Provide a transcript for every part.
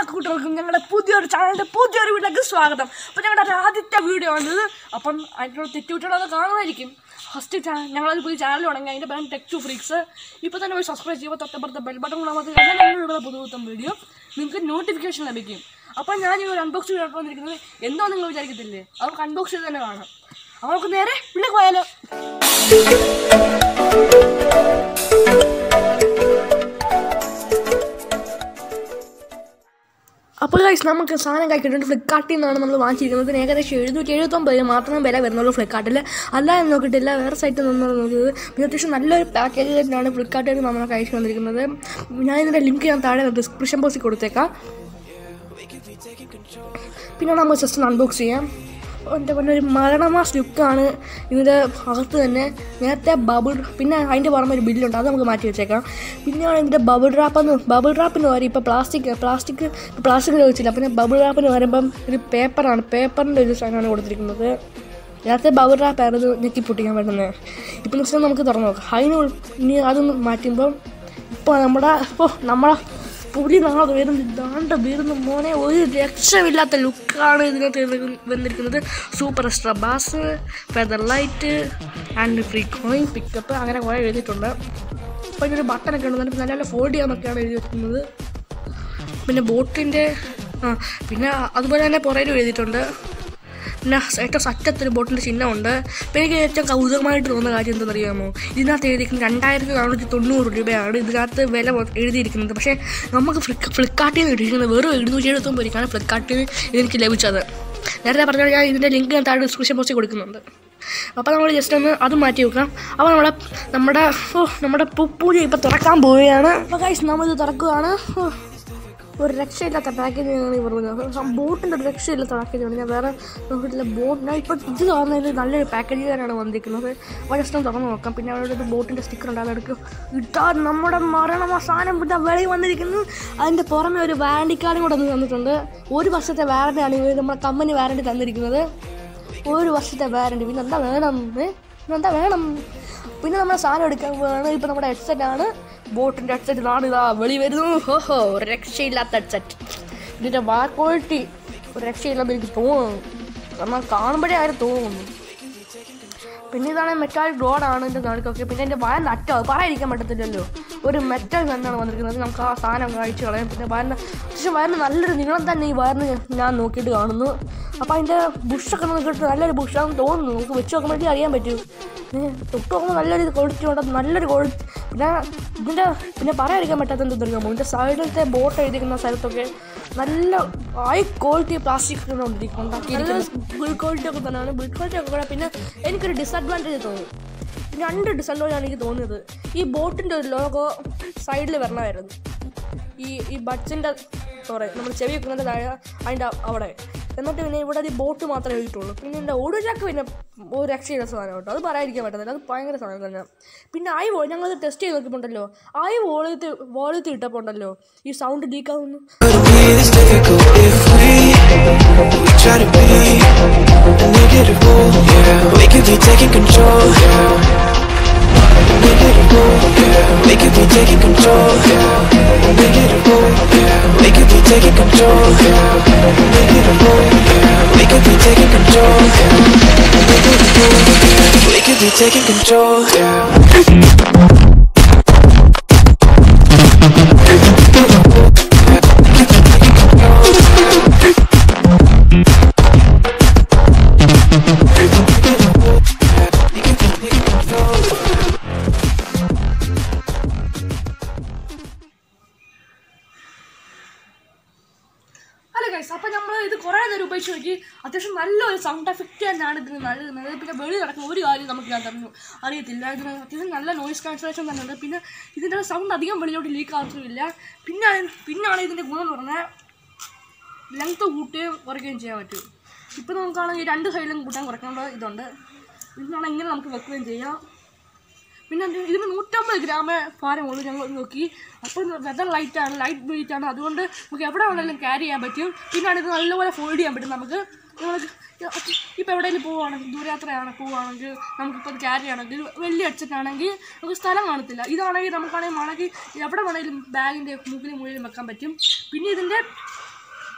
കൂട്ടുകൾക്കും ഞങ്ങളുടെ പുതിയൊരു ചാനലിൻ്റെ പുതിയൊരു വീട്ടിലേക്ക് സ്വാഗതം അപ്പോൾ ഞങ്ങളുടെ ഒരു ആദ്യത്തെ വീഡിയോ ആണിത് അപ്പം അതിനുള്ള തെറ്റുകുട്ടികളൊക്കെ കാണുമായിരിക്കും ഫസ്റ്റ് ചാനൽ ഞങ്ങളൊരു പുതിയ ചാനൽ തുടങ്ങി അതിൻ്റെ പേര് ടെക് ടു ഫ്രീക്സ് ഇപ്പോൾ തന്നെ പോയി സബ്സ്ക്രൈബ് ചെയ്യുമ്പോൾ തൊട്ടപ്പുറത്തെ ബെൽ ബട്ടൺ കൂടാമത് കഴിഞ്ഞാൽ ഞങ്ങളുടെ പുതിയ പുത്തൻ വീഡിയോ നിങ്ങൾക്ക് നോട്ടിഫിക്കേഷൻ ലഭിക്കും അപ്പോൾ ഞാൻ ഈ ഒരു അൺബോക്സ് വീഡിയോ വന്നിരിക്കുന്നത് എന്തോ നിങ്ങൾ വിചാരിക്കത്തില്ലേ അത് നമുക്ക് അൺബോക്സ് ചെയ്ത് തന്നെ കാണാം അപ്പോൾ നമുക്ക് നേരെ വീട്ടിലേക്ക് പോയാലോ അപ്പോൾ ഗൈസ് നമുക്ക് സാധനം കഴിക്കിട്ടുണ്ട് ഫ്ലിപ്കാർട്ടിൽ നിന്നാണ് നമ്മൾ വാങ്ങിച്ചിരിക്കുന്നത് ഇതിന് ഏകദേശം എഴുന്നൂറ്റി എഴുപത്തൊമ്പത് മാത്രമേ വില വരുന്നുള്ളൂ ഫ്ലിപ്കാർട്ടിൽ അല്ലാതെ നോക്കിയിട്ടില്ല വേറെ സൈറ്റിൽ നിന്നാണ് നോക്കിയത് പിന്നെ അത്യാവശ്യം നല്ലൊരു പാക്കേജ് തന്നെയാണ് ഫ്ലിപ്കാർട്ടിൽ നമ്മൾ കഴിച്ചു വന്നിരിക്കുന്നത് ഞാൻ ഇതിൻ്റെ ലിങ്ക് ഞാൻ താഴെ ഡിസ്ക്രിപ്ഷൻ ബോക്സിൽ കൊടുത്തേക്കാം പിന്നെ നമ്മൾ ജസ്റ്റ് ഒന്ന് അൺബോക്സ് ചെയ്യാം എൻ്റെ പറഞ്ഞ ഒരു മരണമാസ് ലുക്കാണ് ഇതിൻ്റെ അകത്ത് തന്നെ നേരത്തെ ബബിൾ പിന്നെ അതിൻ്റെ പുറമെ ഒരു ബില്ലുണ്ട് അത് നമുക്ക് മാറ്റി വെച്ചേക്കാം പിന്നെയാണ് ഇതിൻ്റെ ബബിൾ റാപ്പെന്ന് ബബിൾ റാപ്പിന് പകരം ഇപ്പോൾ പ്ലാസ്റ്റിക് പ്ലാസ്റ്റിക് പ്ലാസ്റ്റിക് വെച്ചില്ല പിന്നെ ബബിൾ റാപ്പിന് വരുമ്പം ഒരു പേപ്പറാണ് പേപ്പറിൻ്റെ ഒരു സാധനമാണ് കൊടുത്തിരിക്കുന്നത് നേരത്തെ ബബിൾ റാപ്പായിരുന്നു ഞെക്കി പൊട്ടിക്കാൻ പറ്റുന്നത് ഇപ്പം വെച്ചാൽ നമുക്ക് തുറന്നു നോക്കാം അതിന് ഉൾ- ഇനി അതൊന്ന് മാറ്റുമ്പം ഇപ്പോൾ നമ്മുടെ ഇപ്പോൾ നമ്മളെ പുലി നാളെ വരുന്നു ദാണ്ട വരുന്നു മോനെ ഒരു രക്ഷമില്ലാത്ത ലുക്കാണ് ഇതിനകത്ത് വന്നിരിക്കുന്ന- വന്നിരിക്കുന്നത് super extra bass feather light and free coin pickup അങ്ങനെ കുറേ എഴുതിയിട്ടുണ്ട് അപ്പോൾ ഇതിനൊരു ബട്ടനൊക്കെ ഉണ്ട് എന്നിട്ട് നല്ല നല്ല ഫോൾഡ് ചെയ്യാന്നൊക്കെയാണ് എഴുതി വെക്കുന്നത് പിന്നെ ബോട്ടിൻ്റെ ആ പിന്നെ അതുപോലെ തന്നെ പുറകിലും എഴുതിയിട്ടുണ്ട് പിന്നെ ഏറ്റവും സറ്റത്തൊരു ബോട്ടിൻ്റെ ചിഹ്നമുണ്ട് പിന്നെ എനിക്ക് ഏറ്റവും കൗതുകമായിട്ട് തോന്നുന്ന കാര്യം എന്താണെന്നറിയാമോ ഇതിനകത്ത് എഴുതിയിരിക്കുന്നത് രണ്ടായിരത്തി നാനൂറ്റി തൊണ്ണൂറ് രൂപയാണ് ഇതിനകത്ത് വില മൊ- എഴുതിയിരിക്കുന്നത് പക്ഷേ നമുക്ക് ഫ്ലിക്ക് ഫ്ലിപ്കാർട്ടിൽ നിന്ന് കിട്ടിയിരിക്കുന്നത് വെറും എഴുന്നൂറ്റി എഴുപത്തൊമ്പത് രൂപയ്ക്കാണ് ഫ്ലിപ്കാർട്ടിൽ നിന്ന് ഇതെനിക്ക് ലഭിച്ചത് നേരത്തെ പറഞ്ഞാൽ ഞാൻ ഇതിൻ്റെ ലിങ്ക് ഞാൻ താഴെ ഡിസ്ക്രിപ്ഷൻ ബോക്സിൽ കൊടുക്കുന്നുണ്ട് അപ്പോൾ നമ്മൾ ജസ്റ്റ് ഒന്ന് അത് മാറ്റി വെക്കാം അപ്പോൾ നമ്മുടെ നമ്മുടെ ഓ നമ്മുടെ പുപ്പൂരി ഇപ്പോൾ തുറക്കാൻ പോവുകയാണ് അപ്പോൾ കൈസ് നമ്മളിത് തുറക്കുകയാണ് ഓ ഒരു രക്ഷയില്ലാത്ത പാക്കേജ് ആണ് ഈ പറഞ്ഞത് ബോട്ടിൻ്റെ ഒരു രക്ഷയില്ലാത്ത പാക്കേജ് ആണ് ഞാൻ വേറെ നോക്കിയിട്ടില്ല ബോട്ട് ഞാൻ ഇപ്പോൾ ഇത് കാണുന്നതിൽ നല്ലൊരു പാക്കേജ് തന്നെയാണ് വന്നിരിക്കുന്നത് അപ്പോൾ ജസ്റ്റ് ഒന്ന് തുറന്ന് നോക്കാം പിന്നെ അവിടെ ഒരു ബോട്ടിൻ്റെ സ്റ്റിക്കർ ഉണ്ട് അതെടുക്ക് ഇട്ടാ നമ്മുടെ മരണം ആ സാധനം ഇവിടെ വെളിയിൽ വന്നിരിക്കുന്നു അതിൻ്റെ പുറമെ ഒരു വാറണ്ടി കാർഡും കൂടെ ഒന്ന് തന്നിട്ടുണ്ട് ഒരു വർഷത്തെ വാറണ്ടി ആണ് ഇവർ നമ്മുടെ കമ്പനി വാറണ്ടി തന്നിരിക്കുന്നത് ഒരു വർഷത്തെ വാറണ്ടി പിന്നെ എന്താ വേണം ഏ? പിന്നെ എന്താ വേണം പിന്നെ നമ്മുടെ സാധനം എടുക്കാൻ പോവാണ് ഇപ്പം നമ്മുടെ ഹെഡ്സെറ്റ് ആണ് ബോട്ടിൻ്റെ ഹെഡ്സെറ്റ് ഇതാണ് ഇതാ വെളി വരുന്നു ഓഹോ ഒരു രക്ഷയില്ലാത്ത ഹെഡ്സെറ്റ് ഇതിൻ്റെ വാർ ക്വാളിറ്റി ഒരു രക്ഷയില്ലാത്ത എനിക്ക് തോന്നുന്നു കാരണം കാണുമ്പോഴേ ആരും തോന്നുന്നു പിന്നെ ഇതാണ് മെറ്റാലിക് റോഡാണ് ഇതിൻ്റെ നടുക്കൊക്കെ പിന്നെ എൻ്റെ വയർ നറ്റോ അത് പറയാതിരിക്കാൻ പറ്റത്തില്ലല്ലോ ഒരു മെറ്റൽ തന്നെയാണ് വന്നിരിക്കുന്നത് നമുക്ക് ആ സാധനം കഴിച്ച് കളയാം പിന്നെ വയറിന് പക്ഷേ വയറിന് നല്ലൊരു നീളം തന്നെ ഈ വയറിന് ഞാൻ നോക്കിയിട്ട് കാണുന്നു അപ്പോൾ അതിൻ്റെ ബുഷൊക്കെ നോക്കിയിട്ട് നല്ലൊരു ബുഷാണെന്ന് തോന്നുന്നു നമുക്ക് വെച്ച് നോക്കുമ്പോഴേക്കും അറിയാൻ പറ്റും ഏ, തൊട്ട് നോക്കുമ്പോൾ നല്ലൊരു ക്വാളിറ്റി ഉണ്ട് നല്ലൊരു ക്വാളിറ്റി പിന്നെ ഇതിൻ്റെ പിന്നെ പറയാതിരിക്കാൻ പറ്റാത്ത എന്ത് തുടങ്ങുമ്പോൾ ഇതിൻ്റെ സൈഡിലത്തെ ബോട്ട് എഴുതിയിരിക്കുന്ന സ്ഥലത്തൊക്കെ നല്ല ഹൈ ക്വാളിറ്റി പ്ലാസ്റ്റിക് ഉണ്ടാക്കിയിരിക്കുന്നത് ബിൽഡ് ക്വാളിറ്റി ഒക്കെ തന്നെയാണ് ബിൽഡ് ക്വാളിറ്റി ഒക്കെ കൂടെ പിന്നെ എനിക്കൊരു ഡിസഡ്വാൻറ്റേജ് തോന്നി രണ്ട് ഡിസഡ്വാൻറ്റേജ് ആണ് എനിക്ക് തോന്നിയത് ഈ ബോട്ടിൻ്റെ ഒരു ലോഗോ സൈഡിൽ വരണമായിരുന്നു ഈ ഈ ബഡ്സിൻ്റെ സോറി നമ്മൾ ചെവി വെക്കുന്നതിൻ്റെ താഴെ അതിൻ്റെ അവിടെ എന്നിട്ട് പിന്നെ ഇവിടെ ഈ ബോട്ട് മാത്രമേ എഴുതിയിട്ടുള്ളൂ പിന്നെ എൻ്റെ ഓടുചാക്ക് പിന്നെ ഒരു രക്ഷയുടെ സാധനം കേട്ടോ അത് പറയാതിരിക്കാൻ പറ്റത്തില്ല അത് ഭയങ്കര സാധനം തന്നെ പിന്നെ ഐ വോൾ ഞങ്ങളത് ടെസ്റ്റ് ചെയ്ത് നോക്കിയിട്ടുണ്ടല്ലോ ഐ വോളിയത്ത് വോളിയത്ത് ഇട്ടപ്പോൾ ഉണ്ടല്ലോ ഈ സൗണ്ട് ലീക്ക് ആവുന്നു It'll be this difficult if we we try to be unforgettable. Yeah, we could be taking control. Unforgettable. Yeah, we could be taking control. Unforgettable. Yeah, we could be taking control. Unforgettable. Yeah, we could be taking control. Unforgettable. Yeah, we could be taking control. Yeah. We could be taking control. അല്ല guys അപ്പം നമ്മൾ ഇത് കുറേ നേരം ഉപയോഗിച്ച് നോക്കി അത്യാവശ്യം നല്ലൊരു സൗണ്ട് എഫക്റ്റ് തന്നെയാണ് ഇതിന് നൽകുന്നത് പിന്നെ വെളി നടക്കുന്ന ഒരു കാര്യം നമുക്ക് ഞാൻ തന്നു അറിയത്തില്ല ഇതിന് അത്യാവശ്യം നല്ല നോയിസ് കാൻസലേഷൻ തന്നെ ഉണ്ട് പിന്നെ ഇതിൻ്റെ സൗണ്ട് അധികം വെളിയോട്ട് ലീക്ക് ആകത്തുമില്ല പിന്നെ പിന്നാണ് ഇതിൻ്റെ ഗുണം എന്ന് പറഞ്ഞാൽ ലെങ്ത്ത് കൂട്ടുകയും കുറയ്ക്കുകയും ചെയ്യാൻ പറ്റും ഇപ്പം നമുക്കാണെങ്കിൽ രണ്ട് സൈഡിലും കൂട്ടാൻ കുറയ്ക്കേണ്ട ഇതുണ്ട് ഇതിനാണെങ്കിൽ ഇങ്ങനെ നമുക്ക് വെക്കുകയും ചെയ്യാം പിന്നെ എന്ത് ഇതിന് നൂറ്റമ്പത് ഗ്രാമേ ഭാരമുള്ളൂ ഞങ്ങൾ നോക്കി അപ്പോൾ വെതർ ലൈറ്റ് ആണ് ലൈറ്റ് വെയിറ്റ് ആണ് അതുകൊണ്ട് നമുക്ക് എവിടെ വേണമെങ്കിലും ക്യാരി ചെയ്യാൻ പറ്റും പിന്നാണ് ഇത് നല്ലപോലെ ഫോൾഡ് ചെയ്യാൻ പറ്റും നമുക്ക് നമുക്ക് ഇപ്പോൾ എവിടെയെങ്കിലും പോവുകയാണെങ്കിൽ ദൂരയാത്രയാണ് പോവുകയാണെങ്കിൽ നമുക്കിപ്പോൾ ഇത് ക്യാരി ചെയ്യണമെങ്കിൽ വലിയ ഹെഡ്സെറ്റ് ആണെങ്കിൽ നമുക്ക് സ്ഥലം കാണത്തില്ല ഇതാണെങ്കിൽ നമുക്കാണെങ്കിൽ വേണമെങ്കിൽ എവിടെ വേണമെങ്കിലും ബാഗിൻ്റെ മൂക്കിലും മുകളിലും വെക്കാൻ പറ്റും പിന്നെ ഇതിൻ്റെ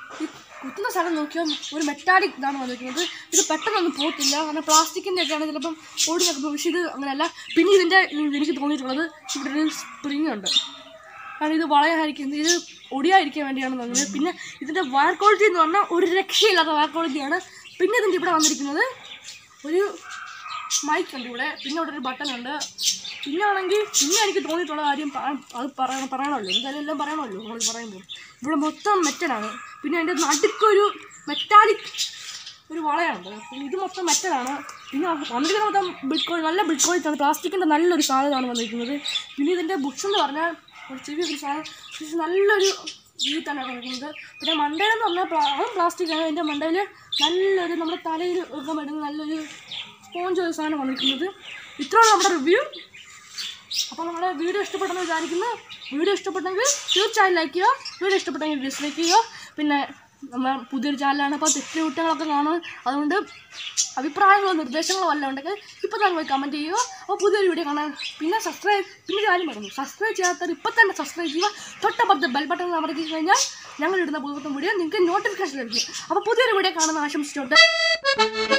ഈ കുത്തുന്ന സ്ഥലം നോക്കിയാൽ ഒരു മെറ്റാലിക് ഇതാണ് വന്നിരിക്കുന്നത് ഇത് പെട്ടെന്നൊന്നും പോകത്തില്ല കാരണം പ്ലാസ്റ്റിക്കിൻ്റെ ഒക്കെയാണ് ചിലപ്പം ഓടി നിൽക്കുമ്പോൾ പക്ഷേ ഇത് അങ്ങനെയല്ല പിന്നെ ഇതിൻ്റെ എനിക്ക് തോന്നിയിട്ടുള്ളത് ഇവിടെ ഒരു സ്പ്രിങ് ഉണ്ട് കാരണം ഇത് വളയായിരിക്കും ഇത് ഒടിയായിരിക്കാൻ വേണ്ടിയാണ് തോന്നുന്നത് പിന്നെ ഇതിൻ്റെ വയർ ക്വാളിറ്റി എന്ന് പറഞ്ഞാൽ ഒരു രക്ഷയില്ലാത്ത വയർ ക്വാളിറ്റിയാണ് പിന്നെ ഇതിൻ്റെ ഇവിടെ വന്നിരിക്കുന്നത് ഒരു മൈക്ക് ഉണ്ട് ഇവിടെ പിന്നെ ഇവിടെ ഒരു ബട്ടൺ ഉണ്ട് പിന്നെ ആണെങ്കിൽ പിന്നെ എനിക്ക് തോന്നിയിട്ടുള്ള കാര്യം പ- അത് പറയണം പറയണമല്ലോ എന്തായാലും എല്ലാം പറയണമല്ലോ നമ്മൾ പറയുമ്പോൾ ഇവിടെ മൊത്തം മെറ്റലാണ് പിന്നെ അതിൻ്റെ നടുക്കൊരു മെറ്റാലിക് ഒരു വളയാണ് പിന്നെ ഇത് മൊത്തം മെറ്റലാണ് പിന്നെ വന്നിരിക്കുന്ന മൊത്തം ബിറ്റ്കോയിൻ നല്ല ബിറ്റ്കോയിൻ പ്ലാസ്റ്റിക്കിൻ്റെ നല്ലൊരു സാധനമാണ് വന്നിരിക്കുന്നത് പിന്നെ ഇതിൻ്റെ ബുക്സ് എന്ന് പറഞ്ഞാൽ ഒരു ചെറിയൊരു സാധനം ഇത് നല്ലൊരു രീതിയിൽ തന്നെ വന്നിരിക്കുന്നത് പിന്നെ മണ്ടയിലെന്ന് പറഞ്ഞാൽ പ്ലാ- അതും പ്ലാസ്റ്റിക്കാണ് അതിൻ്റെ മണ്ടയിൽ നല്ലൊരു നമ്മുടെ തലയിൽ വെക്കാൻ പറ്റുന്ന നല്ലൊരു സ്പോഞ്ച് ഒരു സാധനം വന്നിരിക്കുന്നത് ഇത്രയാണ് നമ്മുടെ റിവ്യൂ അപ്പോൾ നമ്മുടെ വീഡിയോ ഇഷ്ടപ്പെട്ടെന്ന് വിചാരിക്കുന്നു വീഡിയോ ഇഷ്ടപ്പെട്ടെങ്കിൽ തീർച്ചയായും ലൈക്ക് ചെയ്യുക വീഡിയോ ഇഷ്ടപ്പെട്ടെങ്കിൽ ഡിസ്ലൈക്ക് ചെയ്യുക പിന്നെ നമ്മൾ പുതിയൊരു ചാനലാണ് അപ്പോൾ തെറ്റ് കുറ്റങ്ങളൊക്കെ കാണും അതുകൊണ്ട് അഭിപ്രായങ്ങളോ നിർദ്ദേശങ്ങളോ വല്ലതും ഉണ്ടെങ്കിൽ ഇപ്പോൾ തന്നെ പോയി കമൻറ്റ് ചെയ്യുക അപ്പോൾ പുതിയൊരു വീഡിയോ കാണാൻ പിന്നെ സബ്സ്ക്രൈബ് പിന്നെ ഒരു കാര്യം പറഞ്ഞു സബ്സ്ക്രൈബ് ചെയ്യാത്തവർ ഇപ്പോൾ തന്നെ സബ്സ്ക്രൈബ് ചെയ്യുക തൊട്ടപ്പുറത്ത് ബെൽ ബട്ടൺ അമർത്തി കഴിഞ്ഞാൽ ഞങ്ങൾ ഇടുന്ന പുതുത്ത വീഡിയോ നിങ്ങൾക്ക് നോട്ടിഫിക്കേഷൻ ലഭിക്കും അപ്പോൾ പുതിയൊരു വീഡിയോ കാണുന്ന ആശംസിച്ചോട്ടെ